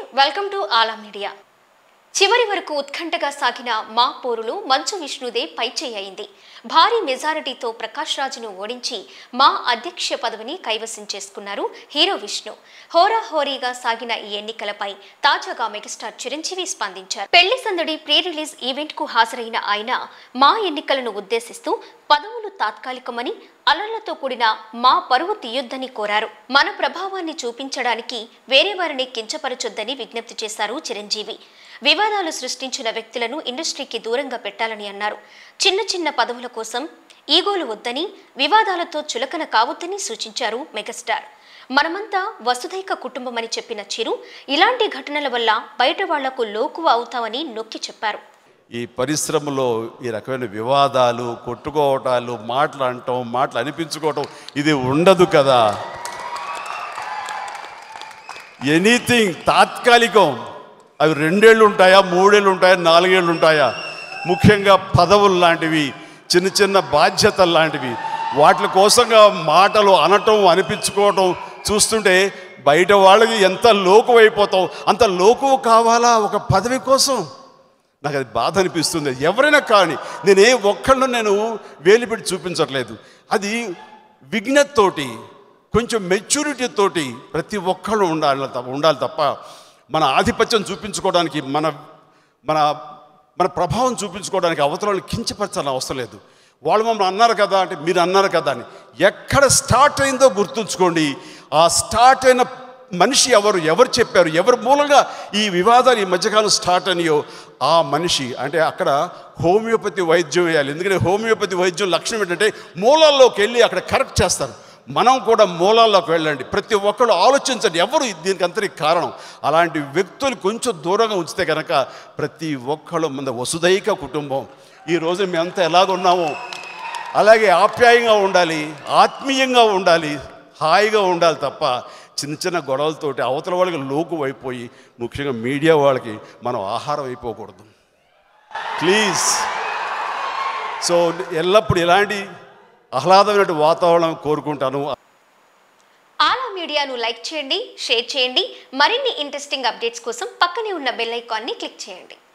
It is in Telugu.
వెల్కమ్ టు ఆలా మీడియా చివరి వరకు ఉత్కంఠగా సాగిన మా పోరులో మంచు విష్ణుదే పైచేయి అయింది భారీ మెజారిటీతో ప్రకాష్ రాజును ఓడించి మా అధ్యక్ష పదవిని కైవసం చేసుకున్నారు హీరో విష్ణు హోరాహోరీగా సాగిన ఈ ఎన్నికలపై తాజాగా మెగాస్టార్ చిరంజీవి స్పందించారు పెళ్లి సందడి ప్రీ రిలీజ్ ఈవెంట్ కు హాజరైన ఆయన మా ఎన్నికలను ఉద్దేశిస్తూ పదవులు తాత్కాలికమని అలర్లతో కూడిన మా పరువు తీయొద్దని కోరారు మన ప్రభావాన్ని చూపించడానికి వేరే వారిని కించపరచొద్దని విజ్ఞప్తి చేశారు చిరంజీవి వివాదాలు సృష్టించిన వ్యక్తులను ఇండస్ట్రీకి దూరంగా పెట్టాలని అన్నారు చిన్న చిన్న పదవుల కోసం ఈగోలు వద్దని వివాదాలతో చులకన కావద్దని సూచించారు మెగాస్టార్ మనమంతా వసుధైక కుటుంబమని చెప్పిన చిరు ఇలాంటి ఘటనల వల్ల బయట వాళ్లకు లోకువ అవుతామని నొక్కి చెప్పారు ఈ పరిశ్రమలో ఈ రకమైన వివాదాలు కొట్టుకోవటాలు మాటలు అంటాం మాటలు అనిపించుకోవటం ఇది ఉండదు కదా ఎనీథింగ్ తాత్కాలికం అవి రెండేళ్ళు ఉంటాయా మూడేళ్ళు ఉంటాయా నాలుగేళ్ళు ఉంటాయా ముఖ్యంగా పదవులు లాంటివి చిన్న చిన్న బాధ్యతలు లాంటివి వాటి కోసంగా మాటలు అనటం అనిపించుకోవటం చూస్తుంటే బయట వాళ్ళకి ఎంత లోకు అయిపోతాం అంత లోకు కావాలా ఒక పదవి కోసం నాకు అది బాధ అనిపిస్తుంది ఎవరైనా కానీ నేను ఏ ఒక్కళ్ళు నేను వేలు పెట్టి చూపించట్లేదు అది విజ్ఞతతోటి కొంచెం మెచ్యూరిటీ తోటి ప్రతి ఒక్కళ్ళు ఉండాలి తప్ప ఉండాలి తప్ప మన ఆధిపత్యం చూపించుకోవడానికి మన మన మన ప్రభావం చూపించుకోవడానికి అవతలను కించపరచాలని అవసరం లేదు వాళ్ళు మమ్మల్ని అన్నారు కదా అంటే మీరు అన్నారు కదా అని ఎక్కడ స్టార్ట్ అయిందో గుర్తుంచుకోండి ఆ స్టార్ట్ అయిన మనిషి ఎవరు ఎవరు చెప్పారు ఎవరి మూలంగా ఈ వివాదాలు ఈ మధ్యకాలం స్టార్ట్ అయినాయో ఆ మనిషి అంటే అక్కడ హోమియోపతి వైద్యం వేయాలి ఎందుకంటే హోమియోపతి వైద్యం లక్షణం ఏంటంటే మూలాల్లోకి వెళ్ళి అక్కడ కరెక్ట్ చేస్తారు మనం కూడా మూలాల్లోకి వెళ్ళండి ప్రతి ఒక్కరు ఆలోచించండి ఎవరు దీనికి అంతరికి కారణం అలాంటి వ్యక్తులు కొంచెం దూరంగా ఉంచితే కనుక ప్రతి ఒక్కళ్ళు మన వసుదైక కుటుంబం ఈ రోజు మేమంతా ఎలాగున్నామో అలాగే ఆప్యాయంగా ఉండాలి ఆత్మీయంగా ఉండాలి హాయిగా ఉండాలి తప్ప చిన్న చిన్న గొడవలతోటి అవతల వాళ్ళకి లోకు అయిపోయి ముఖ్యంగా మీడియా వాళ్ళకి మనం ఆహారం అయిపోకూడదు ప్లీజ్ సో ఎల్లప్పుడు ఇలాంటి ఆహ్లాదమైన వాతావరణం కోరుకుంటాను ఆలా మీడియాను లైక్ చేయండి షేర్ చేయండి మరిన్ని ఇంట్రెస్టింగ్ అప్డేట్స్ కోసం పక్కనే ఉన్న బెల్ ఐకాన్ని క్లిక్ చేయండి